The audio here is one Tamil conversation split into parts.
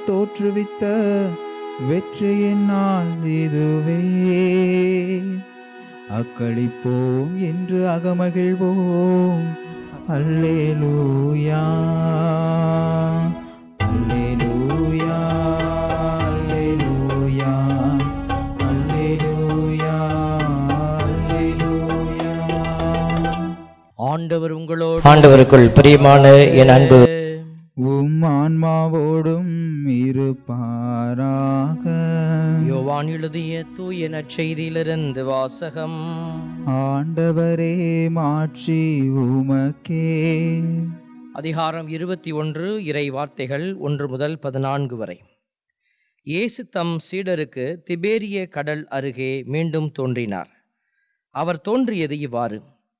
தோற்றுவித்த வெற்றியின் நாள் இதுவே அக்களிப்போம் என்று அகமகிழ்வோம் அல்லேலூயா அல்லேலூயா அல்லேலூயா அல்லேலூயா அல்லேலூயா ஆண்டவர் உங்களோடு ஆண்டவருக்குள் பிரியமான என் அன்பு உம் ஆன்மாவோடும் இருப்பாராக யோவான் எழுதிய தூய நற்செய்தியிலிருந்து வாசகம் ஆண்டவரே மாட்சி உமக்கே அதிகாரம் இருபத்தி ஒன்று இறை வார்த்தைகள் ஒன்று முதல் பதினான்கு வரை இயேசு தம் சீடருக்கு திபேரிய கடல் அருகே மீண்டும் தோன்றினார் அவர் தோன்றியது இவ்வாறு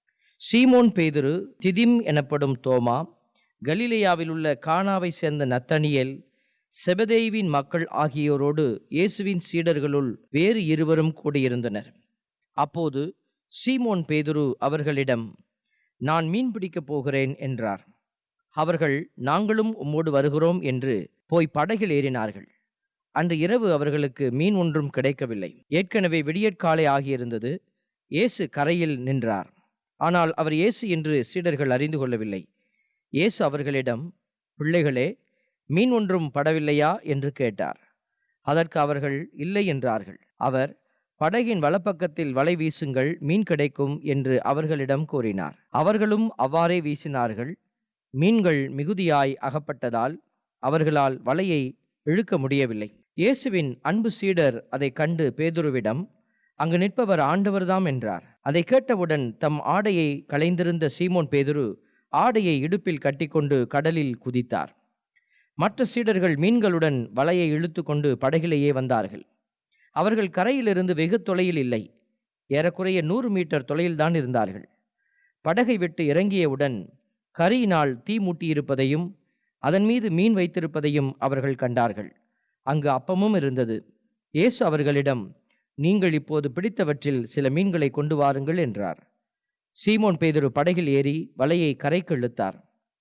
சீமோன் பேதுரு திதிம் எனப்படும் தோமா கலிலேயாவில் உள்ள கானாவை சேர்ந்த நத்தனியேல் செபதேவின் மக்கள் ஆகியோரோடு இயேசுவின் சீடர்களுள் வேறு இருவரும் கூடியிருந்தனர் அப்போது சீமோன் பேதுரு அவர்களிடம் நான் மீன் பிடிக்கப் போகிறேன் என்றார் அவர்கள் நாங்களும் உம்மோடு வருகிறோம் என்று போய் படகில் ஏறினார்கள் அன்று இரவு அவர்களுக்கு மீன் ஒன்றும் கிடைக்கவில்லை ஏற்கனவே விடியற்காலை ஆகியிருந்தது இயேசு கரையில் நின்றார் ஆனால் அவர் இயேசு என்று சீடர்கள் அறிந்து கொள்ளவில்லை இயேசு அவர்களிடம் பிள்ளைகளே மீன் ஒன்றும் படவில்லையா என்று கேட்டார் அதற்கு அவர்கள் இல்லை என்றார்கள் அவர் படகின் வலப்பக்கத்தில் வலை வீசுங்கள் மீன் கிடைக்கும் என்று அவர்களிடம் கூறினார் அவர்களும் அவ்வாறே வீசினார்கள் மீன்கள் மிகுதியாய் அகப்பட்டதால் அவர்களால் வலையை இழுக்க முடியவில்லை இயேசுவின் அன்பு சீடர் அதை கண்டு பேதுருவிடம் அங்கு நிற்பவர் ஆண்டவர்தாம் என்றார் அதை கேட்டவுடன் தம் ஆடையை களைந்திருந்த சீமோன் பேதுரு ஆடையை இடுப்பில் கட்டிக்கொண்டு கடலில் குதித்தார் மற்ற சீடர்கள் மீன்களுடன் வலையை இழுத்துக்கொண்டு படகிலேயே வந்தார்கள் அவர்கள் கரையிலிருந்து வெகு தொலையில் இல்லை ஏறக்குறைய நூறு மீட்டர் தொலையில்தான் இருந்தார்கள் படகை விட்டு இறங்கியவுடன் கரியினால் தீ மூட்டியிருப்பதையும் அதன் மீது மீன் வைத்திருப்பதையும் அவர்கள் கண்டார்கள் அங்கு அப்பமும் இருந்தது இயேசு அவர்களிடம் நீங்கள் இப்போது பிடித்தவற்றில் சில மீன்களை கொண்டு வாருங்கள் என்றார் சீமோன் பேதுரு படகில் ஏறி வலையை கரைக்கு இழுத்தார்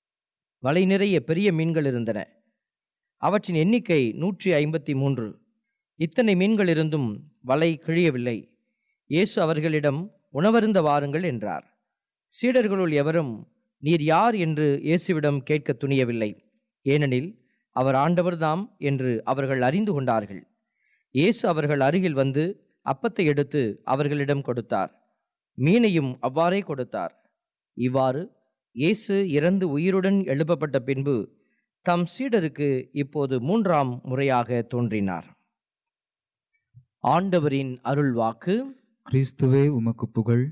வலை நிறைய பெரிய மீன்கள் இருந்தன அவற்றின் எண்ணிக்கை நூற்றி ஐம்பத்தி மூன்று இத்தனை மீன்கள் இருந்தும் வலை கிழியவில்லை இயேசு அவர்களிடம் உணவருந்த வாருங்கள் என்றார் சீடர்களுள் எவரும் நீர் யார் என்று இயேசுவிடம் கேட்க துணியவில்லை ஏனெனில் அவர் ஆண்டவர்தாம் என்று அவர்கள் அறிந்து கொண்டார்கள் இயேசு அவர்கள் அருகில் வந்து அப்பத்தை எடுத்து அவர்களிடம் கொடுத்தார் மீனையும் அவ்வாறே கொடுத்தார் இவ்வாறு இயேசு இறந்து உயிருடன் எழுப்பப்பட்ட பின்பு தம் சீடருக்கு இப்போது மூன்றாம் முறையாக தோன்றினார் ஆண்டவரின் அருள்வாக்கு கிறிஸ்துவே உமக்கு புகழ்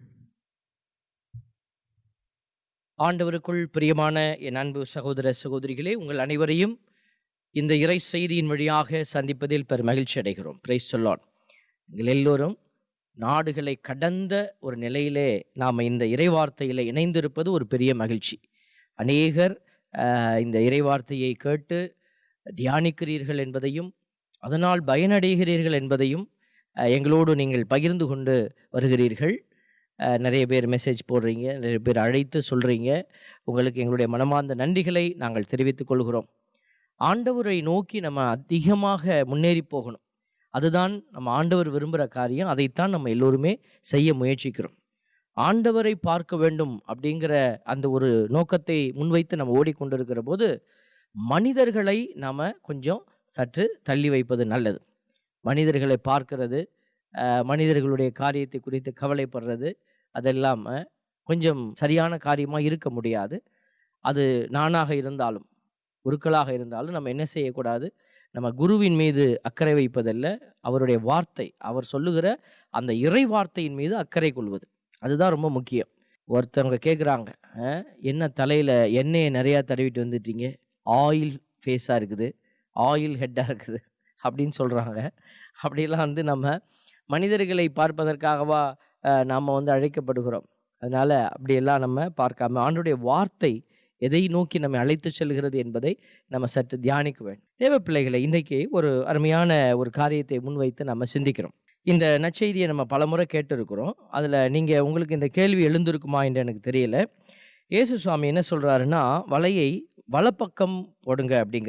ஆண்டவருக்குள் பிரியமான என் அன்பு சகோதர சகோதரிகளே உங்கள் அனைவரையும் இந்த இறை செய்தியின் வழியாக சந்திப்பதில் பெரும் மகிழ்ச்சி அடைகிறோம் பிரைஸ் சொல்லான் எங்கள் எல்லோரும் நாடுகளை கடந்த ஒரு நிலையிலே நாம் இந்த இறைவார்த்தையில் இணைந்திருப்பது ஒரு பெரிய மகிழ்ச்சி அநேகர் ஆஹ், இந்த இறைவார்த்தையை கேட்டு தியானிக்கிறீர்கள் என்பதையும் அதனால் பயனடைகிறீர்கள் என்பதையும் ஆஹ், எங்களோடு நீங்கள் பகிர்ந்து கொண்டு வருகிறீர்கள் ஆஹ், நிறைய பேர் மெசேஜ் போடுறீங்க நிறைய பேர் அழைத்து சொல்கிறீங்க உங்களுக்கு எங்களுடைய மனமார்ந்த நன்றிகளை நாங்கள் தெரிவித்துக் கொள்கிறோம் ஆண்டவரை நோக்கி நம்ம அதிகமாக முன்னேறி போகணும் அதுதான் நம்ம ஆண்டவர் விரும்புகிற காரியம் அதைத்தான் நம்ம எல்லோருமே செய்ய முயற்சிக்கிறோம் ஆண்டவரை பார்க்க வேண்டும் அப்படிங்கிற அந்த ஒரு நோக்கத்தை முன்வைத்து நம்ம ஓடிக்கொண்டிருக்கிற போது மனிதர்களை நாம் கொஞ்சம் சற்று தள்ளி வைப்பது நல்லது மனிதர்களை பார்க்கிறது அஹ், மனிதர்களுடைய காரியத்தை குறித்து கவலைப்படுறது அதெல்லாம் அஹ், கொஞ்சம் சரியான காரியமாக இருக்க முடியாது அது நானாக இருந்தாலும் குருக்களாக இருந்தாலும் நம்ம என்ன செய்யக்கூடாது நம்ம குருவின் மீது அக்கறை வைப்பதல்ல அவருடைய வார்த்தை அவர் சொல்லுகிற அந்த இறை வார்த்தையின் மீது அக்கறை கொள்வது அதுதான் ரொம்ப முக்கியம் ஒருத்தவங்க கேட்குறாங்க என்ன தலையில் எண்ணெயை நிறையா தடவிட்டு வந்துட்டீங்க ஆயில் ஃபேஸாக இருக்குது ஆயில் ஹெட்டாக இருக்குது அப்படின்னு சொல்கிறாங்க அப்படிலாம் வந்து நம்ம மனிதர்களை பார்ப்பதற்காகவா நாம் வந்து அழைக்கப்படுகிறோம் அதனால் அப்படியெல்லாம் நம்ம பார்க்காம ஆண்டுடைய வார்த்தை எதை நோக்கி நம்மை அழைத்து செல்கிறது என்பதை நம்ம சற்று தியானிக்க வேண்டும் தேவ பிள்ளைகளை இன்றைக்கு ஒரு அருமையான ஒரு காரியத்தை முன்வைத்து நம்ம சிந்திக்கிறோம் இந்த நற்செய்தியை நம்ம பலமுறை கேட்டிருக்கிறோம் அதில் நீங்கள் உங்களுக்கு இந்த கேள்வி எழுந்திருக்குமா என்று எனக்கு தெரியல இயேசு சுவாமி என்ன சொல்கிறாருன்னா வலையை வலப்பக்கம் போடுங்க அப்படிங்கிறார்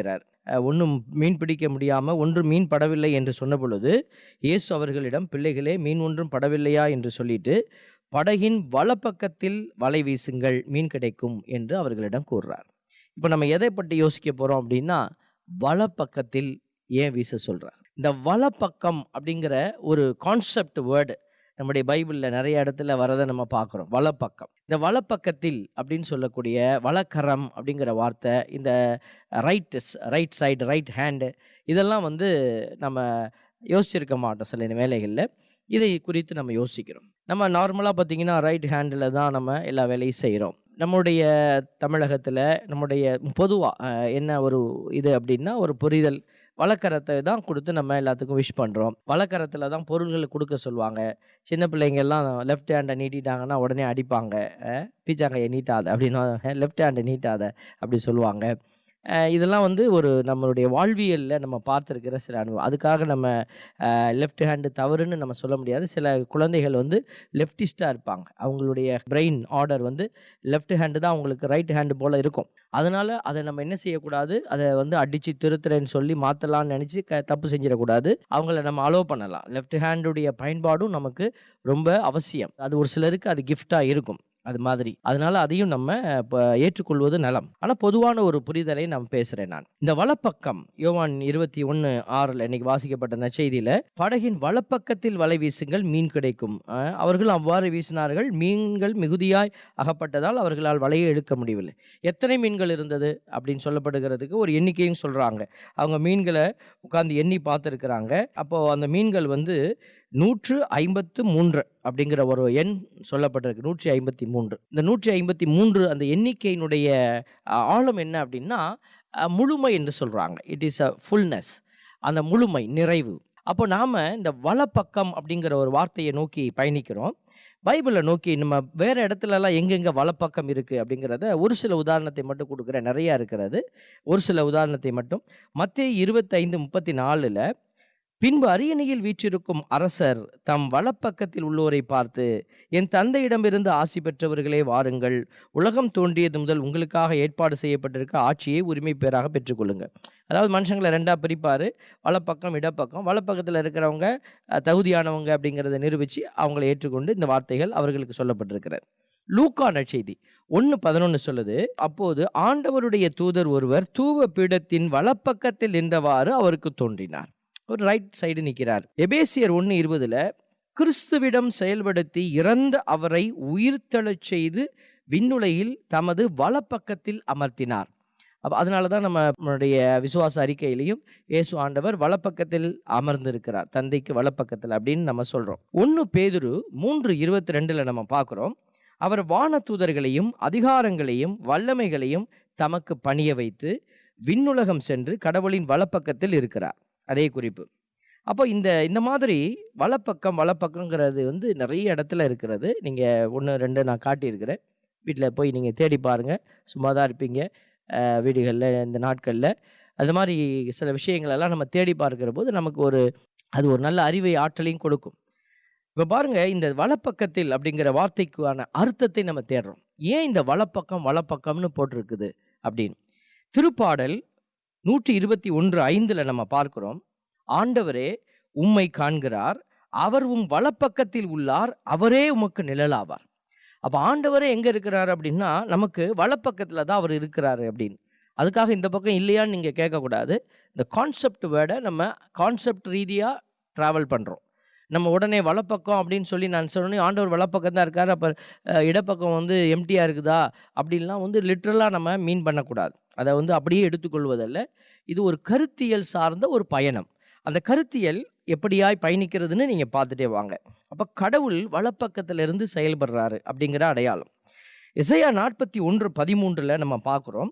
ஒன்றும் மீன் பிடிக்க முடியாமல் ஒன்று மீன் படவில்லை என்று சொன்ன பொழுது இயேசு அவர்களிடம் பிள்ளைகளே மீன் ஒன்றும் படவில்லையா என்று சொல்லிட்டு படகின் வலப்பக்கத்தில் வலை வீசுங்கள் மீன் கிடைக்கும் என்று அவர்களிடம் கூறுறார் இப்போ நம்ம எதை பற்றி யோசிக்க போகிறோம் அப்படின்னா வலப்பக்கத்தில் ஏன் வீச சொல்கிறார் இந்த வலப்பக்கம் அப்படிங்கிற ஒரு கான்செப்ட் வேர்டு நம்முடைய பைபிளில் நிறைய இடத்துல வரதை நம்ம பார்க்குறோம் வலப்பக்கம் இந்த வலப்பக்கத்தில் அப்படின்னு சொல்லக்கூடிய வலக்கரம் அப்படிங்கிற வார்த்தை இந்த right right side right hand இதெல்லாம் வந்து நம்ம யோசிச்சிருக்க மாட்டோம் சில வேலைகளில் இதை குறித்து நம்ம யோசிக்கிறோம் நம்ம நார்மலாக பார்த்தீங்கன்னா ரைட் ஹேண்டில் தான் நம்ம எல்லா வேலையும் செய்கிறோம் நம்முடைய தமிழகத்தில் நம்முடைய பொதுவாக என்ன ஒரு இது அப்படின்னா ஒரு புரிதல் வழக்கரத்தை தான் கொடுத்து நம்ம எல்லாத்துக்கும் விஷ் பண்ணுறோம் வழக்கரத்தில் தான் பொருள்களை கொடுக்க சொல்லுவாங்க சின்ன பிள்ளைங்கெல்லாம் லெஃப்ட் ஹேண்டை நீட்டிட்டாங்கன்னா உடனே அடிப்பாங்க அஹ், பீச்சாங்கையை நீட்டாத அப்படின்னா லெஃப்ட் ஹேண்டை நீட்டாத அப்படி சொல்லுவாங்க அஹ், இதெல்லாம் வந்து ஒரு நம்மளுடைய வாழ்வியலில் நம்ம பார்த்துருக்கிற சில அனுபவம் அதுக்காக நம்ம லெஃப்ட் ஹேண்டு தவறுன்னு நம்ம சொல்ல முடியாது சில குழந்தைகள் வந்து லெஃப்டிஸ்டாக இருப்பாங்க அவங்களுடைய பிரெயின் ஆர்டர் வந்து லெஃப்ட் ஹேண்டு தான் அவங்களுக்கு ரைட் ஹேண்டு போல் இருக்கும் அதனால் அதை நம்ம என்ன செய்யக்கூடாது அதை வந்து அடித்து திருத்துறேன்னு சொல்லி மாற்றலாம்னு நினச்சி க தப்பு செஞ்சிடக்கூடாது அவங்கள நம்ம அலோவ் பண்ணலாம் லெஃப்ட் ஹேண்டுடைய பயன்பாடும் நமக்கு ரொம்ப அவசியம் அது ஒரு சிலருக்கு அது கிஃப்டாக இருக்கும் அது மாதிரி அதனால அதையும் நம்ம இப்போ ஏற்றுக்கொள்வது நலம் ஆனால் பொதுவான ஒரு புரிதலை நான் பேசுகிறேன் நான் இந்த வலப்பக்கம் யோவான் இருபத்தி ஒன்று ஆறில் இன்னைக்கு வாசிக்கப்பட்ட நற்செய்தியில் படகின் வலப்பக்கத்தில் வலை வீசுங்கள் மீன் கிடைக்கும் அஹ், அவர்கள் அவ்வாறு வீசினார்கள் மீன்கள் மிகுதியாய் அகப்பட்டதால் அவர்களால் வலையை இழுக்க முடியவில்லை எத்தனை மீன்கள் இருந்தது அப்படின்னு சொல்லப்படுகிறதுக்கு ஒரு எண்ணிக்கையும் சொல்கிறாங்க அவங்க மீன்களை உட்காந்து எண்ணி பார்த்துருக்குறாங்க அப்போது அந்த மீன்கள் வந்து நூற்று ஐம்பத்து மூன்று அப்படிங்கிற ஒரு எண் சொல்லப்பட்டிருக்கு நூற்றி ஐம்பத்தி மூன்று இந்த நூற்றி ஐம்பத்தி மூன்று அந்த எண்ணிக்கையினுடைய அஹ், ஆழம் என்ன அப்படின்னா அஹ், முழுமை என்று சொல்கிறாங்க இட் இஸ் அ ஃபுல்னஸ் அந்த முழுமை நிறைவு அப்போ நாம் இந்த வலப்பக்கம் அப்படிங்கிற ஒரு வார்த்தையை நோக்கி பயணிக்கிறோம் பைபிளை நோக்கி நம்ம வேறு இடத்துலலாம் எங்கெங்கே வலப்பக்கம் இருக்குது அப்படிங்கிறத ஒரு சில உதாரணத்தை மட்டும் கொடுக்குறேன் நிறையா இருக்கிறது ஒரு சில உதாரணத்தை மட்டும் மத்திய இருபத்தைந்து முப்பத்தி நாலில் பின்பு அரியணையில் வீற்றிருக்கும் அரசர் தம் வலப்பக்கத்தில் உள்ளோரை பார்த்து என் தந்தையிடமிருந்து ஆசி பெற்றவர்களே வாருங்கள் உலகம் தோன்றியது முதல் உங்களுக்காக ஏற்பாடு செய்யப்பட்டிருக்க ஆட்சியை உரிமை பேராக பெற்றுக்கொள்ளுங்க அதாவது மனுஷங்களை ரெண்டாக பிரிப்பார் வலப்பக்கம் இடப்பக்கம் வலப்பக்கத்தில் இருக்கிறவங்க அஹ், தகுதியானவங்க அப்படிங்கிறத நிரூபித்து அவங்களை ஏற்றுக்கொண்டு இந்த வார்த்தைகள் அவர்களுக்கு சொல்லப்பட்டிருக்கிறது லூக்கா நற்செய்தி ஒன்று பதினொன்று சொல்லுது அப்போது ஆண்டவருடைய தூதர் ஒருவர் தூவ பீடத்தின் வலப்பக்கத்தில் நின்றவாறு அவருக்கு தோன்றினார் ஒரு ரைட் சைடு நிற்கிறார் எபேசியர் ஒன்று இருபதுல கிறிஸ்துவிடம் செயல்படுத்தி இறந்த அவரை உயிர்த்தெழச் செய்து விண்ணுலகில் தமது வலப்பக்கத்தில் அமர்த்தினார் அப்போ அதனால தான் நம்ம நம்மளுடைய விசுவாச அறிக்கையிலையும் இயேசு ஆண்டவர் வலப்பக்கத்தில் அமர்ந்திருக்கிறார் தந்தைக்கு வலப்பக்கத்தில் அப்படின்னு நம்ம சொல்கிறோம் ஒன்று பேதுரு மூன்று இருபத்தி ரெண்டில் நம்ம பார்க்குறோம் அவர் வான தூதர்களையும் அதிகாரங்களையும் வல்லமைகளையும் தமக்கு பணிய வைத்து விண்ணுலகம் சென்று கடவுளின் வலப்பக்கத்தில் இருக்கிறார் அதே குறிப்பு அப்போ இந்த இந்த மாதிரி வலப்பக்கம் வலப்பக்கங்கிறது வந்து நிறைய இடத்துல இருக்கிறது நீங்கள் ஒன்று ரெண்டு நான் காட்டியிருக்கிறேன் வீட்டில் போய் நீங்கள் தேடி பாருங்கள் சும்மா தான் இருப்பீங்க அஹ், வீடுகளில் இந்த நாட்களில் அது மாதிரி சில விஷயங்களெல்லாம் நம்ம தேடி பார்க்கிற போது நமக்கு ஒரு அது ஒரு நல்ல அறிவை ஆற்றலையும் கொடுக்கும் இப்போ பாருங்க இந்த வலப்பக்கத்தில் அப்படிங்கிற வார்த்தைக்கான அர்த்தத்தை நம்ம தேடுறோம் ஏன் இந்த வலப்பக்கம் வலப்பக்கம்னு போட்டிருக்குது அப்படின்னு திருப்பாடல் நூற்றி இருபத்தி ஒன்று ஐந்தில் நம்ம பார்க்கிறோம் ஆண்டவரே உம்மை காண்கிறார் அவர் உம் வலப்பக்கத்தில் உள்ளார் அவரே உமக்கு நிழலாவார் அப்போ ஆண்டவரே எங்கே இருக்கிறார் அப்படின்னா நமக்கு வலப்பக்கத்தில் தான் அவர் இருக்கிறாரு அப்படின்னு அதுக்காக இந்த பக்கம் இல்லையான்னு நீங்கள் கேட்கக்கூடாது இந்த கான்செப்ட் வேர்டை நம்ம கான்செப்ட் ரீதியாக ட்ராவல் பண்ணுறோம் நம்ம உடனே வலப்பக்கம் அப்படின்னு சொல்லி நான் சொன்னேன் ஆண்டவர் வலப்பக்கம் தான் இருக்கார் அப்போ இடப்பக்கம் வந்து எம்டியாக இருக்குதா அப்படின்லாம் வந்து லிட்ரலாக நம்ம மீன் பண்ணக்கூடாது அதை வந்து அப்படியே எடுத்துக்கொள்வதல்ல இது ஒரு கருத்தியல் சார்ந்த ஒரு பயணம் அந்த கருத்தியல் எப்படியாய் பயணிக்கிறதுன்னு நீங்கள் பார்த்துட்டே வாங்க அப்போ கடவுள் வலப்பக்கத்துல இருந்து செயல்படுறாரு அப்படிங்கிற அடையாளம் இசையா நாற்பத்தி ஒன்று பதிமூன்றில் நம்ம பார்க்குறோம்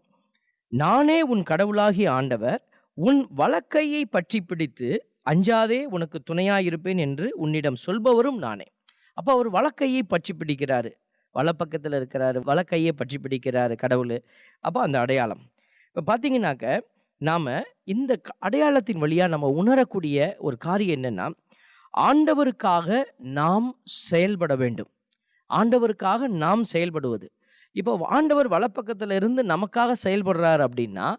நானே உன் கடவுளாகிய ஆண்டவர் உன் வலக்கையை பற்றி பிடித்து அஞ்சாதே உனக்கு துணையாயிருப்பேன் என்று உன்னிடம் சொல்பவரும் நானே அப்போ அவர் வலக்கையை பற்றி பிடிக்கிறாரு வலப்பக்கத்தில் இருக்கிறாரு வலக்கையை பற்றி பிடிக்கிறாரு கடவுள் அப்போ அந்த அடையாளம் இப்போ பார்த்தீங்கன்னாக்க நாம் இந்த க- அடையாளத்தின் வழியாக நம்ம உணரக்கூடிய ஒரு காரியம் என்னன்னா ஆண்டவருக்காக நாம் செயல்பட வேண்டும் ஆண்டவருக்காக நாம் செயல்படுவது இப்போ ஆண்டவர் வலப்பக்கத்தில் இருந்து நமக்காக செயல்படுறார் அப்படின்னா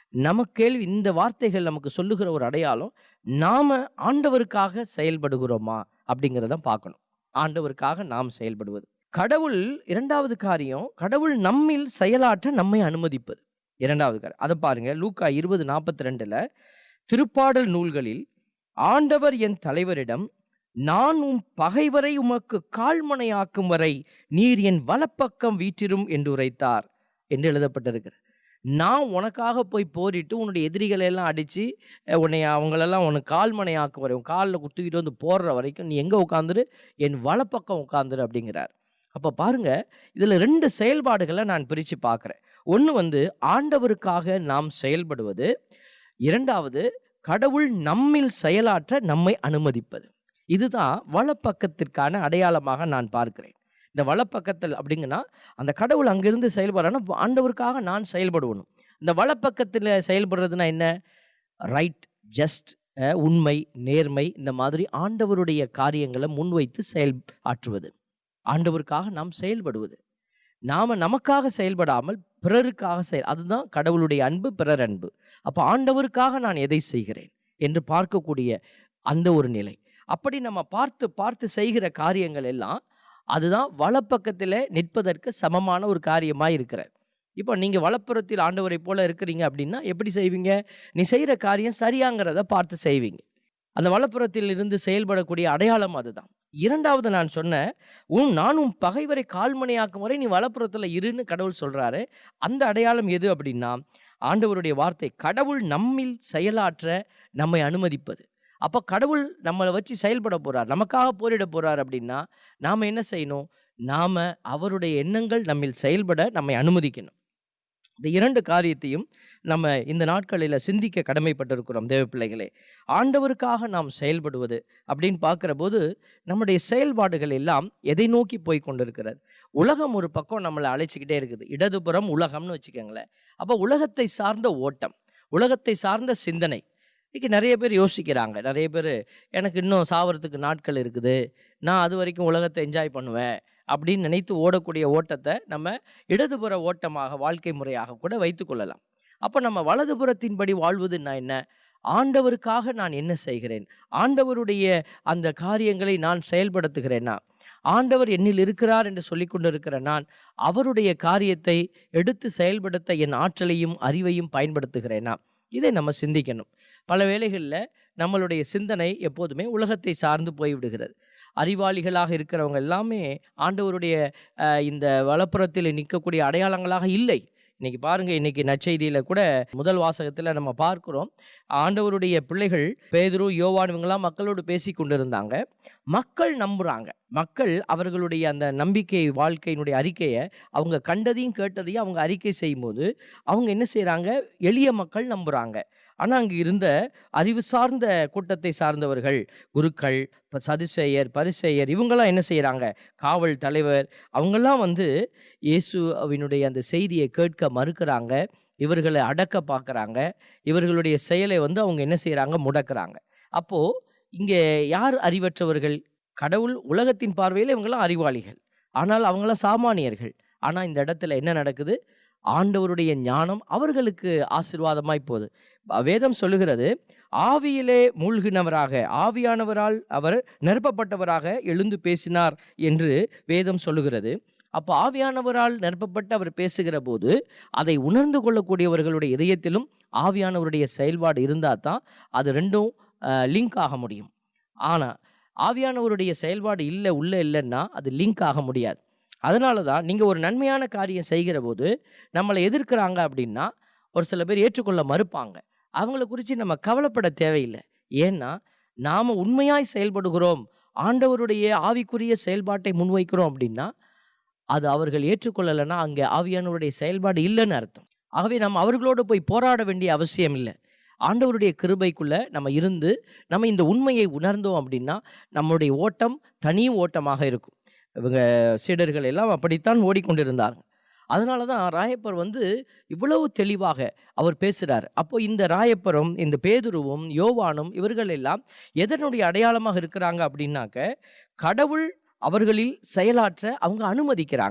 நமக்கு கேள்வி இந்த வார்த்தைகள் நமக்கு சொல்லுகிற ஒரு அடையாளம் நாம ஆண்டவருக்காக செயல்படுகிறோமா அப்படிங்கிறத பார்க்கணும் ஆண்டவருக்காக நாம் செயல்படுவது கடவுள் இரண்டாவது காரியம் கடவுள் நம்மில் செயலாற்ற நம்மை அனுமதிப்பது இரண்டாவது காரியம் அதை பாருங்க லூக்கா இருபது நாற்பத்தி ரெண்டுல திருப்பாடல் நூல்களில் ஆண்டவர் என் தலைவரிடம் நான் உம் பகைவரை உமக்கு கால்மனையாக்கும் வரை நீர் என் வலப்பக்கம் வீற்றிரும் என்று உரைத்தார் என்று எழுதப்பட்டிருக்கிறது நான் உனக்காக போய் போரிட்டு உன்னுடைய எதிரிகளை எல்லாம் அடித்து உன்னை அவங்களெல்லாம் உனக்கு கால்மனையாக்கும் வரை உன் காலில் குத்துக்கிட்டு வந்து போடுற வரைக்கும் நீ எங்கே உட்காந்துரு என் வலப்பக்கம் உட்காந்துரு அப்படிங்கிறார் அப்போ பாருங்க இதில் ரெண்டு செயல்பாடுகளை நான் பிரித்து பார்க்குறேன் ஒன்று வந்து ஆண்டவருக்காக நாம் செயல்படுவது இரண்டாவது கடவுள் நம்மில் செயலாற்ற நம்மை அனுமதிப்பது இதுதான் வலப்பக்கத்திற்கான அடையாளமாக நான் பார்க்கிறேன் இந்த வலப்பக்கத்தில் அப்படிங்கன்னா அந்த கடவுள் அங்கிருந்து செயல்படுறனா ஆண்டவருக்காக நான் செயல்படுவணும் இந்த வலப்பக்கத்தில் செயல்படுறதுனா என்ன ரைட் ஜஸ்ட் உண்மை நேர்மை இந்த மாதிரி ஆண்டவருடைய காரியங்களை முன்வைத்து செயல் ஆற்றுவது ஆண்டவருக்காக நாம் செயல்படுவது நாம் நமக்காக செயல்படாமல் பிறருக்காக செயல் அதுதான் கடவுளுடைய அன்பு பிறர் அன்பு அப்போ ஆண்டவருக்காக நான் எதை செய்கிறேன் என்று பார்க்கக்கூடிய அந்த ஒரு நிலை அப்படி நம்ம பார்த்து பார்த்து செய்கிற காரியங்கள் எல்லாம் அதுதான் வலப்பக்கத்தில் நிற்பதற்கு சமமான ஒரு காரியமாக இருக்கிறது இப்போ நீங்கள் வலப்புறத்தில் ஆண்டவரை போல இருக்கிறீங்க அப்படின்னா எப்படி செய்வீங்க நீ செய்கிற காரியம் சரியாங்கிறத பார்த்து செய்வீங்க அந்த வலப்புறத்தில் இருந்து செயல்படக்கூடிய அடையாளம் அதுதான் இரண்டாவது நான் சொன்ன உன் நான் உன் பகைவரை கால்மனையாக்கும் வரை நீ வலப்புறத்தில் இருன்னு கடவுள் சொல்கிறாரு அந்த அடையாளம் எது அப்படின்னா ஆண்டவருடைய வார்த்தை கடவுள் நம்மில் செயலாற்ற நம்மை அனுமதிப்பது அப்போ கடவுள் நம்மளை வச்சு செயல்பட போகிறார் நமக்காக போரிட போகிறார் அப்படின்னா நாம் என்ன செய்யணும் நாம் அவருடைய எண்ணங்கள் நம்மில் செயல்பட நம்மை அனுமதிக்கணும் இந்த இரண்டு காரியத்தையும் நம்ம இந்த நாட்களில் சிந்திக்க கடமைப்பட்டிருக்கிறோம் தேவ பிள்ளைகளே ஆண்டவருக்காக நாம் செயல்படுவது அப்படின்னு பார்க்குற போது நம்முடைய செயல்பாடுகள் எல்லாம் எதை நோக்கி போய் கொண்டிருக்கிறது உலகம் ஒரு பக்கம் நம்மளை அழைச்சிக்கிட்டே இருக்குது இடதுபுறம் உலகம்னு வச்சுக்கோங்களேன் அப்போ உலகத்தை சார்ந்த ஓட்டம் உலகத்தை சார்ந்த சிந்தனை இன்றைக்கி நிறைய பேர் யோசிக்கிறாங்க நிறைய பேர் எனக்கு இன்னும் சாவறதுக்கு நாட்கள் இருக்குது நான் அது வரைக்கும் உலகத்தை என்ஜாய் பண்ணுவேன் அப்படின்னு நினைத்து ஓடக்கூடிய ஓட்டத்தை நம்ம இடதுபுற ஓட்டமாக வாழ்க்கை முறையாக கூட வைத்துக்கொள்ளலாம் அப்போ நம்ம வலதுபுறத்தின்படி வாழ்வதுன்னா என்ன ஆண்டவருக்காக நான் என்ன செய்கிறேன் ஆண்டவருடைய அந்த காரியங்களை நான் செயல்படுத்துகிறேன்னா ஆண்டவர் என்னில் இருக்கிறார் என்று சொல்லி கொண்டிருக்கிற நான் அவருடைய காரியத்தை எடுத்து செயல்படுத்த என் ஆற்றலையும் அறிவையும் பயன்படுத்துகிறேனா இதை நம்ம சிந்திக்கணும் பல வேளைகளில் நம்மளுடைய சிந்தனை எப்போதுமே உலகத்தை சார்ந்து போய்விடுகிறது அறிவாளிகளாக இருக்கிறவங்க எல்லாமே ஆண்டவருடைய அஹ், இந்த வலப்புறத்தில் நிற்கக்கூடிய அடையாளங்களாக இல்லை இன்னைக்கு பாருங்க இன்னைக்கு நற்செய்தியில கூட முதல் வாசகத்துல நம்ம பார்க்கிறோம் ஆண்டவருடைய பிள்ளைகள் பேதுரு யோவான் இவங்கெல்லாம் மக்களோடு பேசி கொண்டிருந்தாங்க மக்கள் நம்புறாங்க மக்கள் அவர்களுடைய அந்த நம்பிக்கை வாழ்க்கையினுடைய அறிக்கையை அவங்க கண்டதையும் கேட்டதையும் அவங்க அறிக்கை செய்யும்போது அவங்க என்ன செய்றாங்க எளிய மக்கள் நம்புறாங்க ஆனா அங்கு இருந்த அறிவு சார்ந்த கூட்டத்தை சார்ந்தவர்கள் குருக்கள் இப்ப சதுசேயர் பரிசேயர் இவங்கெல்லாம் என்ன செய்றாங்க காவல் தலைவர் அவங்கெல்லாம் வந்து இயேசுவினுடைய அந்த செய்தியை கேட்க மறுக்கிறாங்க இவர்களை அடக்க பார்க்குறாங்க இவர்களுடைய செயலை வந்து அவங்க என்ன செய்கிறாங்க முடக்கிறாங்க அப்போது இங்கே யார் அறிவற்றவர்கள் கடவுள் உலகத்தின் பார்வையில் இவங்கெல்லாம் அறிவாளிகள் ஆனால் அவங்களாம் சாமானியர்கள் ஆனால் இந்த இடத்துல என்ன நடக்குது ஆண்டவருடைய ஞானம் அவர்களுக்கு ஆசீர்வாதமாய் போகுது வேதம் சொல்லுகிறது ஆவியிலே மூழ்கினவராக ஆவியானவரால் அவர் நிரப்பப்பட்டவராக எழுந்து பேசினார் என்று வேதம் சொல்லுகிறது அப்போ ஆவியானவரால் நிரப்பப்பட்டு அவர் பேசுகிற போது அதை உணர்ந்து கொள்ளக்கூடியவர்களுடைய இதயத்திலும் ஆவியானவருடைய செயல்பாடு இருந்தால் தான் அது ரெண்டும் லிங்க் ஆக முடியும் ஆனால் ஆவியானவருடைய செயல்பாடு இல்லை உள்ள இல்லைன்னா அது லிங்க் ஆக முடியாது அதனால தான் நீங்கள் ஒரு நன்மையான காரியம் செய்கிற போது நம்மளை எதிர்க்கிறாங்க அப்படின்னா ஒரு சில பேர் ஏற்றுக்கொள்ள மறுப்பாங்க அவங்கள குறித்து நம்ம கவலைப்பட தேவையில்லை ஏன்னா நாம் உண்மையாய் செயல்படுகிறோம் ஆண்டவருடைய ஆவிக்குரிய செயல்பாட்டை முன்வைக்கிறோம் அப்படின்னா அது அவர்கள் ஏற்றுக்கொள்ளலைன்னா அங்கே ஆவியானவருடைய செயல்பாடு இல்லைன்னு அர்த்தம் ஆகவே நம்ம அவர்களோடு போய் போராட வேண்டிய அவசியம் இல்லை ஆண்டவருடைய கிருபைக்குள்ள நம்ம இருந்து நம்ம இந்த உண்மையை உணர்ந்தோம் அப்படின்னா நம்மளுடைய ஓட்டம் தனி ஓட்டமாக இருக்கும் இவங்க சீடர்கள் எல்லாம் அப்படித்தான் ஓடிக்கொண்டிருந்தாங்க அதனால தான் ராயப்பர் வந்து இவ்வளவு தெளிவாக அவர் பேசுகிறார் அப்போ இந்த ராயப்பரும் இந்த பேதுருவும் யோவானும் இவர்கள் எல்லாம் எதனுடைய அடையாளமாக இருக்கிறாங்க அப்படின்னாக்க கடவுள் அவர்களில் செயலாற்ற அவங்க அனுமதிக்கிறாங்க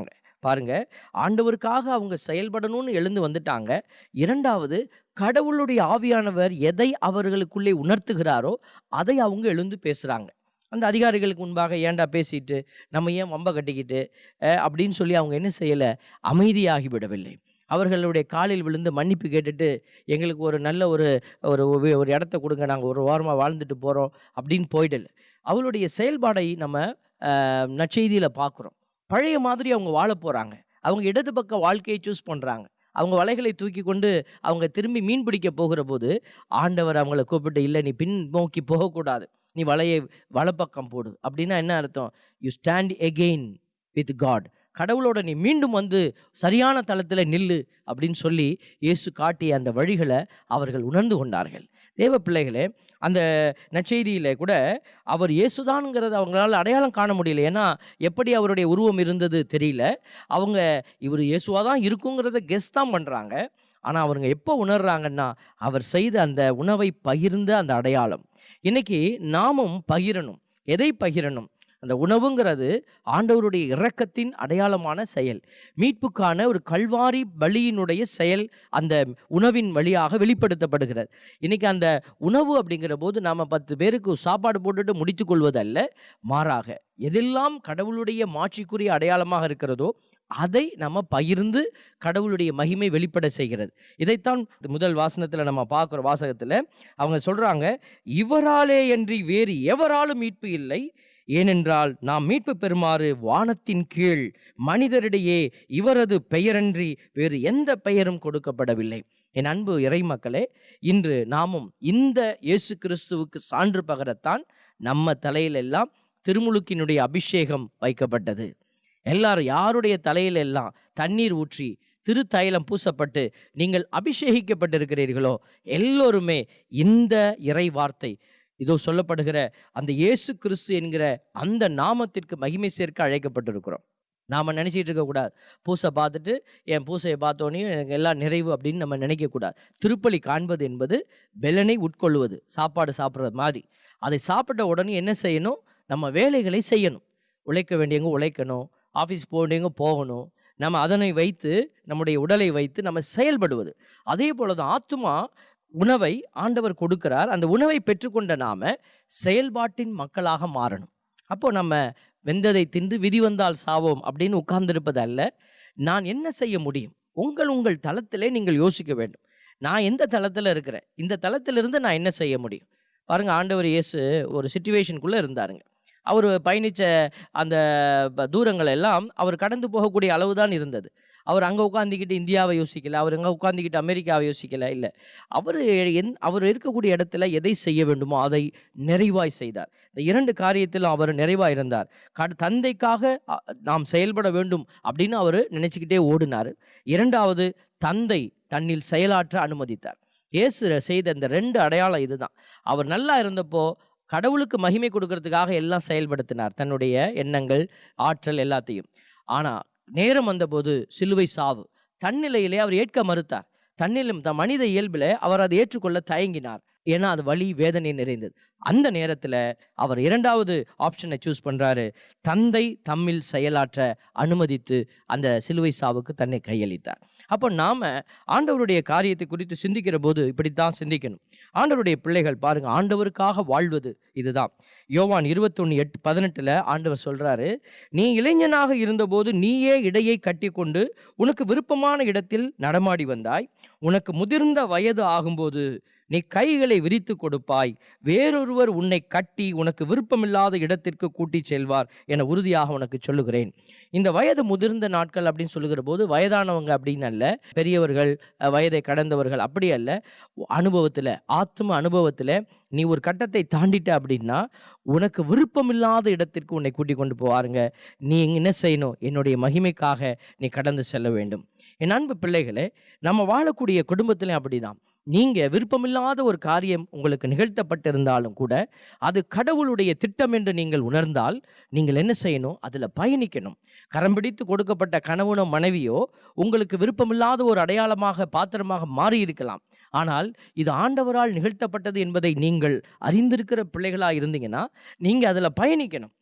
பாருங்க ஆண்டவருக்காக அவங்க செயல்படணும்னு எழுந்து வந்துட்டாங்க இரண்டாவது கடவுளுடைய ஆவியானவர் எதை அவர்களுக்குள்ளே உணர்த்துகிறாரோ அதை அவங்க எழுந்து பேசுகிறாங்க அந்த அதிகாரிகளுக்கு முன்பாக ஏன்டா பேசிட்டு நம்ம ஏன் வம்ப கட்டிக்கிட்டு அஹ், அப்படின்னு சொல்லி அவங்க என்ன செய்யலை அமைதியாகி விடவில்லை அவர்களுடைய காலில் விழுந்து மன்னிப்பு கேட்டுட்டு எங்களுக்கு ஒரு நல்ல ஒரு ஒரு ஒரு- ஒரு இடத்த கொடுங்க நாங்கள் ஒரு வாரமாக வாழ்ந்துட்டு போகிறோம் அப்படின்னு போயிடல அவளுடைய செயல்பாடை நம்ம அஹ், நற்செய்தியில் பார்க்குறோம் பழைய மாதிரி அவங்க வாழ போகிறாங்க அவங்க இடது பக்க வாழ்க்கையை சூஸ் பண்ணுறாங்க அவங்க வலைகளை தூக்கி கொண்டு அவங்க திரும்பி மீன் பிடிக்க போகிற போது ஆண்டவர் அவங்கள கூப்பிட்டு இல்லை நீ பின் நோக்கி போகக்கூடாது நீ வலையை வலப்பக்கம் போடு அப்படின்னா என்ன அர்த்தம் you stand again with God கடவுளோட நீ மீண்டும் வந்து சரியான தளத்தில் நில்லு அப்படின்னு சொல்லி இயேசு காட்டிய அந்த வழிகளை அவர்கள் உணர்ந்து கொண்டார்கள் தேவ பிள்ளைகளே அந்த நற்செய்தியில கூட அவர் இயேசுதான்ங்கிறத அவங்களால அடையாளம் காண முடியல ஏன்னா எப்படி அவருடைய உருவம் இருந்தது தெரியல அவங்க இவர் இயேசுவாக தான் இருக்குங்கிறத கெஸ் தான் பண்ணுறாங்க ஆனால் அவங்க எப்போ உணர்றாங்கன்னா அவர் செய்த அந்த உணவை பகிர்ந்த அந்த அடையாளம் இன்னைக்கு நாமும் பகிரணும் எதை பகிரணும் அந்த உணவுங்கிறது ஆண்டவருடைய இரக்கத்தின் அடையாளமான செயல் மீட்புக்கான ஒரு கல்வாரி பலியினுடைய செயல் அந்த உணவின் வழியாக வெளிப்படுத்தப்படுகிறது இன்னைக்கு அந்த உணவு அப்படிங்கிற போது நாம் பத்து பேருக்கு சாப்பாடு போட்டுட்டு முடித்துக் கொள்வதல்ல மாறாக எதெல்லாம் கடவுளுடைய மாட்சிக்குரிய அடையாளமாக இருக்கிறதோ அதை நம்ம பகிர்ந்து கடவுளுடைய மகிமை வெளிப்பட செய்கிறது இதைத்தான் முதல் வாசனத்தில் நம்ம பார்க்குற வாசகத்தில் அவங்க சொல்கிறாங்க இவராலே அன்றி வேறு எவராலும் மீட்பு இல்லை ஏனென்றால் நாம் மீட்பு பெறுமாறு வானத்தின் கீழ் மனிதரிடையே இவரது பெயரன்றி வேறு எந்த பெயரும் கொடுக்கப்படவில்லை என் அன்பு இறைமக்களே இன்று நாமும் இந்த இயேசு கிறிஸ்துவுக்கு சான்று பகரத்தான் நம்ம தலையிலெல்லாம் திருமுழுக்கினுடைய அபிஷேகம் வைக்கப்பட்டது எல்லாரும் யாருடைய தலையில எல்லாம் தண்ணீர் ஊற்றி திருத்தைலம் பூசப்பட்டு நீங்கள் அபிஷேகிக்கப்பட்டிருக்கிறீர்களோ எல்லோருமே இந்த இறை வார்த்தை இதோ சொல்லப்படுகிற அந்த இயேசு கிறிஸ்து என்கிற அந்த நாமத்திற்கு மகிமை சேர்க்க அழைக்கப்பட்டிருக்கிறோம் நாம் நினச்சிட்டு இருக்கக்கூடாது பூசை பார்த்துட்டு என் பூசையை பார்த்தோன்னே எனக்கு எல்லாம் நிறைவு அப்படின்னு நம்ம நினைக்கக்கூடாது திருப்பலி காண்பது என்பது பெலனை உட்கொள்வது சாப்பாடு சாப்பிட்றது மாதிரி அதை சாப்பிட்ட உடனே என்ன செய்யணும் நம்ம வேலைகளை செய்யணும் உழைக்க வேண்டியவங்க உழைக்கணும் ஆஃபீஸ் போக வேண்டியவங்க போகணும் நம்ம அதனை வைத்து நம்முடைய உடலை வைத்து நம்ம செயல்படுவது அதே போல தான் ஆத்துமா உணவை ஆண்டவர் கொடுக்கிறார் அந்த உணவை பெற்றுக்கொண்ட நாம செயல்பாட்டின் மக்களாக மாறணும் அப்போ நம்ம வெந்ததை தின்று விதி வந்தால் சாவோம் அப்படின்னு உட்கார்ந்திருப்பது அல்ல நான் என்ன செய்ய முடியும் உங்கள் உங்கள் தளத்திலே நீங்கள் யோசிக்க வேண்டும் நான் எந்த தளத்தில் இருக்கிறேன் இந்த தளத்திலிருந்து நான் என்ன செய்ய முடியும் பாருங்க ஆண்டவர் இயேசு ஒரு சுச்சுவேஷனுக்குள்ளே இருந்தாருங்க அவர் பயணித்த அந்த ப- தூரங்கள் எல்லாம் அவர் கடந்து போகக்கூடிய அளவு தான் இருந்தது அவர் அங்கே உட்காந்துக்கிட்டு இந்தியாவை யோசிக்கல அவர் அங்கே உட்காந்துக்கிட்டு அமெரிக்காவை யோசிக்கல இல்லை அவர் எந் அவர் இருக்கக்கூடிய இடத்துல எதை செய்ய வேண்டுமோ அதை நிறைவாய் செய்தார் இந்த இரண்டு காரியத்திலும் அவர் நிறைவாய் இருந்தார் கட- தந்தைக்காக அ, நாம் செயல்பட வேண்டும் அப்படின்னு அவர் நினச்சிக்கிட்டே ஓடினார் இரண்டாவது தந்தை தன்னில் செயலாற்ற அனுமதித்தார் இயேசு செய்த இந்த ரெண்டு அடையாளம் இதுதான் அவர் நல்லா இருந்தப்போ கடவுளுக்கு மகிமை கொடுக்கறதுக்காக எல்லாம் செயல்படுத்தினார் தன்னுடைய எண்ணங்கள் ஆற்றல் எல்லாத்தையும் ஆனால் நேரம் வந்தபோது சிலுவை சாவு தன்னிலையிலே அவர் ஏற்க மறுத்தார் தன்னிலும் த மனித இயல்பில் அவர் அதை ஏற்றுக்கொள்ள தயங்கினார் ஏன்னா அது வலி வேதனை நிறைந்தது அந்த நேரத்தில் அவர் இரண்டாவது ஆப்ஷனை சூஸ் பண்ணுறாரு தந்தை தம்மில் செயலாற்ற அனுமதித்து அந்த சிலுவை சாவுக்கு தன்னை கையளித்தார் அப்போ நாம ஆண்டவருடைய காரியத்தை குறித்து சிந்திக்கிற போது இப்படித்தான் சிந்திக்கணும் ஆண்டவருடைய பிள்ளைகள் பாருங்க ஆண்டவருக்காக வாழ்வது இதுதான் யோவான் இருபத்தொன்னு எட்டு பதினெட்டுல ஆண்டவர் சொல்றாரு நீ இளைஞனாக இருந்தபோது நீயே இடையை கட்டிக்கொண்டு உனக்கு விருப்பமான இடத்தில் நடமாடி வந்தாய் உனக்கு முதிர்ந்த வயது ஆகும்போது நீ கைகளை விரித்து கொடுப்பாய் வேறொருவர் உன்னை கட்டி உனக்கு விருப்பமில்லாத இடத்திற்கு கூட்டிச் செல்வார் என உறுதியாக உனக்கு சொல்லுகிறேன் இந்த வயது முதிர்ந்த நாட்கள் அப்படின்னு சொல்லுகிற போது வயதானவங்க அப்படின்னு அல்ல பெரியவர்கள் அஹ், வயதை கடந்தவர்கள் அப்படி அல்ல அனுபவத்தில் ஆத்ம அனுபவத்தில் நீ ஒரு கட்டத்தை தாண்டிட்ட அப்படின்னா உனக்கு விருப்பமில்லாத இடத்திற்கு உன்னை கூட்டிக் கொண்டு போவாருங்க நீ என்ன செய்யணும் என்னுடைய மகிமைக்காக நீ கடந்து செல்ல வேண்டும் என் அன்பு பிள்ளைகளே நம்ம வாழக்கூடிய குடும்பத்திலையும் அப்படிதான் நீங்க விருப்பமில்லாத ஒரு காரியம் உங்களுக்கு நிகழ்த்தப்பட்டிருந்தாலும் கூட அது கடவுளுடைய திட்டம் என்று நீங்கள் உணர்ந்தால் நீங்கள் என்ன செய்யணும் அதில் பயணிக்கணும் கரம் பிடித்து கொடுக்கப்பட்ட கணவனோ மனைவியோ உங்களுக்கு விருப்பமில்லாத ஒரு அடையாளமாக பாத்திரமாக மாறி இருக்கலாம் ஆனால் இது ஆண்டவரால் நிகழ்த்தப்பட்டது என்பதை நீங்கள் அறிந்திருக்கிற பிள்ளைகளாக இருந்தீங்கன்னா நீங்கள் அதில் பயணிக்கணும்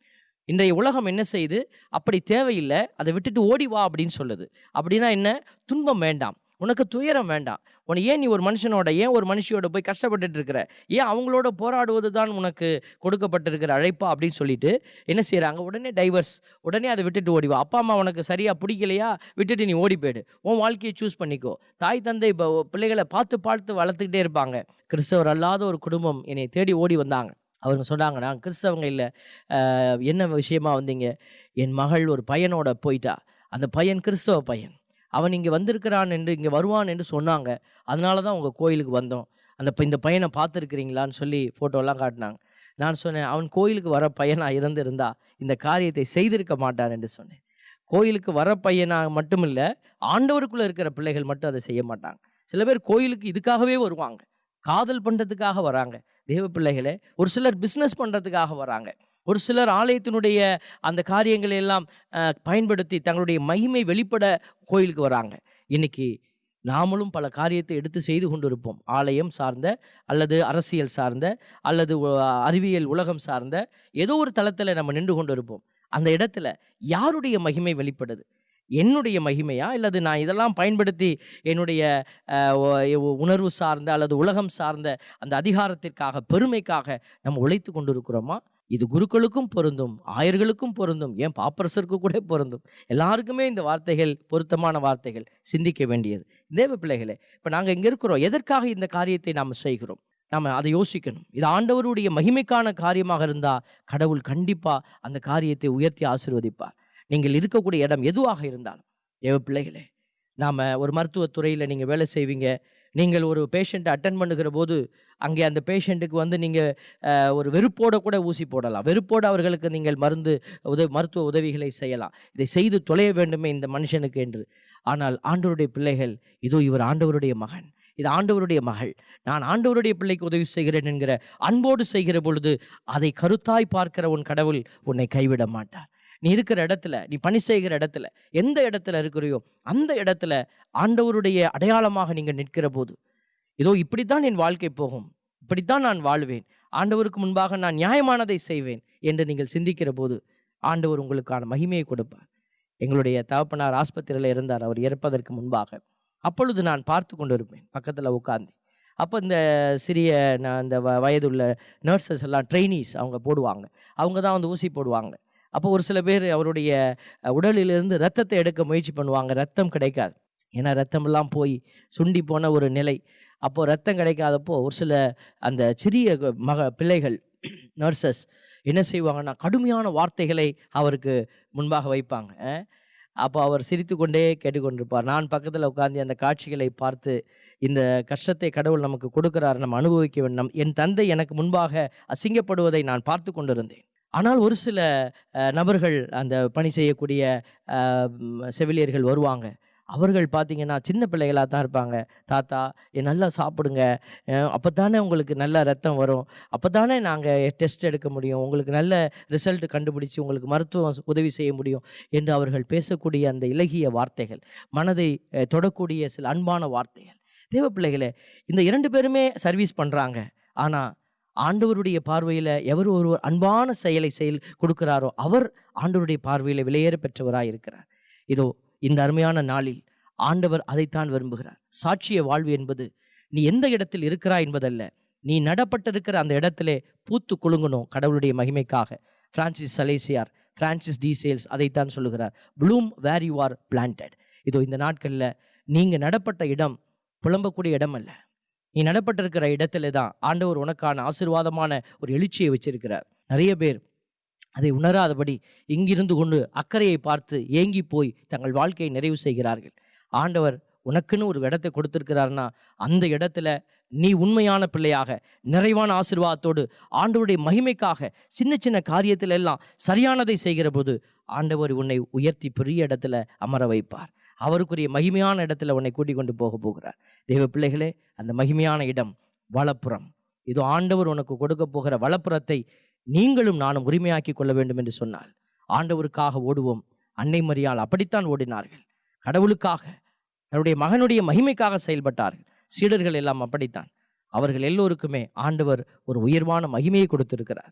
இன்றைய உலகம் என்ன செய்யுது அப்படி தேவையில்லை அதை விட்டுட்டு ஓடி வா அப்படின்னு சொல்லுது அப்படின்னா என்ன துன்பம் வேண்டாம் உனக்கு துயரம் வேண்டாம் உன ஏன் நீ ஒரு மனுஷனோட ஏன் ஒரு மனுஷியோட போய் கஷ்டப்பட்டுட்டு இருக்கிற ஏன் அவங்களோட போராடுவது தான் உனக்கு கொடுக்கப்பட்டிருக்கிற அழைப்பா அப்படின்னு சொல்லிட்டு என்ன செய்கிறாங்க உடனே டைவர்ஸ் உடனே அதை விட்டுட்டு ஓடி வா அப்பா அம்மா உனக்கு சரியாக பிடிக்கலையா விட்டுட்டு நீ ஓடி போயிடு உன் வாழ்க்கையை சூஸ் பண்ணிக்கோ தாய் தந்தை இப்போ பிள்ளைகளை பார்த்து பார்த்து வளர்த்துக்கிட்டே இருப்பாங்க கிறிஸ்தவர் அல்லாத ஒரு குடும்பம் என்னை தேடி ஓடி வந்தாங்க அவங்க சொன்னாங்க நான் கிறிஸ்தவங்க இல்லை என்ன விஷயமா வந்தீங்க என் மகள் ஒரு பையனோட போயிட்டா அந்த பையன் கிறிஸ்தவ பையன் அவன் இங்கே வந்திருக்கிறான் என்று இங்கே வருவான் என்று சொன்னாங்க அதனால தான் உங்கள் கோயிலுக்கு வந்தோம் அந்த ப- இந்த பையனை பார்த்துருக்கிறீங்களான்னு சொல்லி ஃபோட்டோலாம் காட்டினாங்க நான் சொன்னேன் அவன் கோயிலுக்கு வர பையனா இருந்திருந்தா இந்த காரியத்தை செய்திருக்க மாட்டான் என்று சொன்னேன் கோயிலுக்கு வர பையனாக மட்டும் இல்லை ஆண்டவருக்குள்ளே இருக்கிற பிள்ளைகள் மட்டும் அதை செய்ய மாட்டாங்க சில பேர் கோயிலுக்கு இதுக்காகவே வருவாங்க காதல் பண்ணுறதுக்காக வராங்க தேவ பிள்ளைகளே ஒரு சிலர் பிஸ்னஸ் பண்ணுறதுக்காக வராங்க ஒரு சிலர் ஆலயத்தினுடைய அந்த காரியங்களை எல்லாம் அஹ், பயன்படுத்தி தங்களுடைய மகிமை வெளிப்பட கோயிலுக்கு வராங்க இன்னைக்கு நாமளும் பல காரியத்தை எடுத்து செய்து கொண்டிருப்போம் ஆலயம் சார்ந்த அல்லது அரசியல் சார்ந்த அல்லது உ- அறிவியல் உலகம் சார்ந்த ஏதோ ஒரு தளத்தில் நம்ம நின்று கொண்டிருப்போம் அந்த இடத்துல யாருடைய மகிமை வெளிப்படுது என்னுடைய மகிமையா அல்லது நான் இதெல்லாம் பயன்படுத்தி என்னுடைய அஹ், உ- உணர்வு சார்ந்த அல்லது உலகம் சார்ந்த அந்த அதிகாரத்திற்காக பெருமைக்காக நம்ம உழைத்து கொண்டிருக்கிறோமா இது குருக்களுக்கும் பொருந்தும் ஆயர்களுக்கும் பொருந்தும் ஏன் பாப்பரசருக்கு கூட பொருந்தும் எல்லாருக்குமே இந்த வார்த்தைகள் பொருத்தமான வார்த்தைகள் சிந்திக்க வேண்டியது தேவ பிள்ளைகளே இப்போ நாங்கள் இங்கே இருக்கிறோம் எதற்காக இந்த காரியத்தை நாம் செய்கிறோம் நாம் அதை யோசிக்கணும் இது ஆண்டவருடைய மகிமைக்கான காரியமாக இருந்தால் கடவுள் கண்டிப்பாக அந்த காரியத்தை உயர்த்தி ஆசீர்வதிப்பார் நீங்கள் இருக்கக்கூடிய இடம் எதுவாக இருந்தாலும் தேவ பிள்ளைகளே நாம் ஒரு மருத்துவத்துறையில் நீங்கள் வேலை செய்வீங்க நீங்கள் ஒரு பேஷண்ட்டை அட்டன் பண்ணுகிற போது அங்கே அந்த பேஷண்ட்டுக்கு வந்து நீங்கள் ஒரு வெறுப்போட கூட ஊசி போடலாம் வெறுப்போடு அவர்களுக்கு நீங்கள் மருந்து உதவி மருத்துவ உதவிகளை செய்யலாம் இதை செய்து தொலைய வேண்டுமே இந்த மனுஷனுக்கு என்று ஆனால் ஆண்டவருடைய பிள்ளைகள் இதோ இவர் ஆண்டவருடைய மகன் இது ஆண்டவருடைய மகள் நான் ஆண்டவருடைய பிள்ளைக்கு உதவி செய்கிறேன் என்கிற அன்போடு செய்கிற பொழுது அதை கருத்தாய் பார்க்கிற உன் கடவுள் உன்னை கைவிட மாட்டார் நீ இருக்கிற இடத்துல நீ பணி செய்கிற இடத்துல எந்த இடத்துல இருக்கிறியோ அந்த இடத்துல ஆண்டவருடைய அடையாளமாக நீங்கள் நிற்கிற போது இதோ இப்படித்தான் என் வாழ்க்கை போகும் இப்படித்தான் நான் வாழ்வேன் ஆண்டவருக்கு முன்பாக நான் நியாயமானதை செய்வேன் என்று நீங்கள் சிந்திக்கிற போது ஆண்டவர் உங்களுக்கான மகிமையை கொடுப்பார் எங்களுடைய தகப்பனார் ஆஸ்பத்திரியில் இருந்தார் அவர் இறப்பதற்கு முன்பாக அப்பொழுது நான் பார்த்து கொண்டு இருப்பேன் பக்கத்தில் உட்காந்து அப்போ இந்த சிறிய ந- இந்த வ வயதுள்ள நர்சஸ் எல்லாம் ட்ரைனீஸ் அவங்க போடுவாங்க அவங்க தான் வந்து ஊசி போடுவாங்க அப்போ ஒரு சில பேர் அவருடைய அஹ், உடலிலிருந்து ரத்தத்தை எடுக்க முயற்சி பண்ணுவாங்க ரத்தம் கிடைக்காது ஏன்னா ரத்தமெல்லாம் போய் சுண்டி போன ஒரு நிலை அப்போது ரத்தம் கிடைக்காதப்போ ஒரு சில அந்த சிறிய க- மக பிள்ளைகள் நர்சஸ் என்ன செய்வாங்கன்னா கடுமையான வார்த்தைகளை அவருக்கு முன்பாக வைப்பாங்க அஹ். அப்போ அவர் சிரித்து கொண்டே கேட்டுக்கொண்டிருப்பார் நான் பக்கத்தில் உட்கார்ந்து அந்த காட்சிகளை பார்த்து இந்த கஷ்டத்தை கடவுள் நமக்கு கொடுக்கிறார் நம்ம அனுபவிக்க வேண்டும் என் தந்தை எனக்கு முன்பாக அசிங்கப்படுவதை நான் பார்த்து கொண்டிருந்தேன் ஆனால் ஒரு சில அஹ், நபர்கள் அந்த பணி செய்யக்கூடிய அஹ், ம், செவிலியர்கள் வருவாங்க அவர்கள் பார்த்தீங்கன்னா சின்ன பிள்ளைகளாக தான் இருப்பாங்க தாத்தா எ, நல்லா சாப்பிடுங்க அப்போ தானே உங்களுக்கு நல்ல ரத்தம் வரும் அப்போ தானே நாங்கள் டெஸ்ட் எடுக்க முடியும் உங்களுக்கு நல்ல ரிசல்ட் கண்டுபிடிச்சு உங்களுக்கு மருத்துவம் உதவி செய்ய முடியும் என்று அவர்கள் பேசக்கூடிய அந்த இலகிய வார்த்தைகள் மனதை அஹ், தொடக்கூடிய சில அன்பான வார்த்தைகள் தேவ பிள்ளைகளே இந்த இரண்டு பேருமே சர்வீஸ் பண்ணுறாங்க ஆனால் ஆண்டவருடைய பார்வையில் எவர் ஒருவர் அன்பான செயலை செயல் கொடுக்கிறாரோ அவர் ஆண்டவருடைய பார்வையில் விலையேற பெற்றவராய் இருக்கிறார் இதோ இந்த அருமையான நாளில் ஆண்டவர் அதைத்தான் விரும்புகிறார் சாட்சிய வாழ்வு என்பது நீ எந்த இடத்தில் இருக்கிறாய் என்பதல்ல நீ நடப்பட்டிருக்கிற அந்த இடத்திலே பூத்து குலுங்கணும் கடவுளுடைய மகிமைக்காக பிரான்சிஸ் சலேசியார் பிரான்சிஸ் டி சேல்ஸ் அதைத்தான் சொல்லுகிறார் bloom where you are planted இதோ இந்த நாட்களில் நீங்கள் நடப்பட்ட இடம் புலம்பக்கூடிய இடம் அல்ல நீ நடப்பட்டிருக்கிற இடத்துல தான் ஆண்டவர் உனக்கான ஆசீர்வாதமான ஒரு எழுச்சியை வச்சிருக்கிறார் நிறைய பேர் அதை உணராதபடி இங்கிருந்து கொண்டு அக்கறையை பார்த்து ஏங்கி போய் தங்கள் வாழ்க்கையை நிறைவு செய்கிறார்கள் ஆண்டவர் உனக்குன்னு ஒரு இடத்தை கொடுத்திருக்கிறார்னா அந்த இடத்துல நீ உண்மையான பிள்ளையாக நிறைவான ஆசீர்வாதத்தோடு ஆண்டவருடைய மகிமைக்காக சின்ன சின்ன காரியத்தில் எல்லாம் சரியானதை செய்கிற போது ஆண்டவர் உன்னை உயர்த்தி பெரிய இடத்துல அமர வைப்பார் அவருக்குரிய மகிமையான இடத்துல உன்னை கூட்டிக் கொண்டு போக போகிறார் தெய்வ பிள்ளைகளே அந்த மகிமையான இடம் வலப்புறம் இது ஆண்டவர் உனக்கு கொடுக்க போகிற வலப்புறத்தை நீங்களும் நானும் உரிமையாக்கி கொள்ள வேண்டும் என்று சொன்னால் ஆண்டவருக்காக ஓடுவோம் அன்னை மரியாள் அப்படித்தான் ஓடினார்கள் கடவுளுக்காக தன்னுடைய மகனுடைய மகிமைக்காக செயல்பட்டார்கள் சீடர்கள் எல்லாம் அப்படித்தான் அவர்கள் எல்லோருக்குமே ஆண்டவர் ஒரு உயர்வான மகிமையை கொடுத்திருக்கிறார்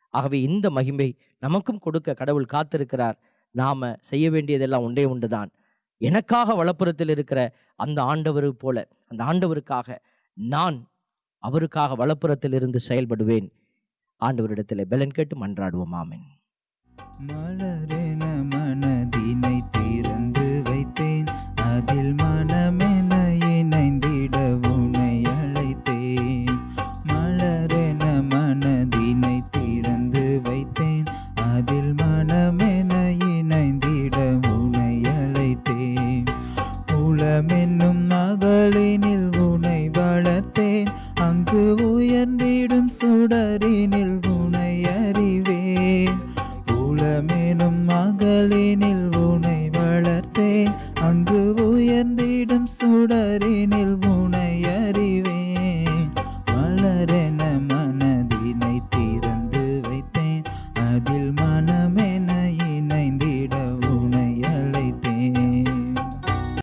ஆகவே இந்த மகிமை நமக்கும் கொடுக்க கடவுள் காத்திருக்கிறார் நாம செய்ய வேண்டியதெல்லாம் ஒன்றே ஒன்றுதான் எனக்காக வலப்புறத்தில் இருக்கிற அந்த ஆண்டவர் போல அந்த ஆண்டவருக்காக நான் அவருக்காக வலப்புறத்தில் இருந்து செயல்படுவேன் ஆண்டவரிடத்தில் பெலன் கேட்டு மன்றாடுவோம் ஆமென் மலரென மனதினை திறந்து வைத்தேன் அதில் மனமென இணைந்திட உனை அழைத்தேன் மலரென மனதினை திறந்து வைத்தேன் அதில் மனமென இணைந்திட உனை அழைத்தேன் உளமென்னும் மகளினில் உனை வளர்த்தேன் அங்கு உயர்ந்திடும் சுடரினில் உனை அறிவேன் உளமெனும் மகளினில் உனை வளர்த்தேன் அங்கு உயர்ந்திடும் சுடரினில்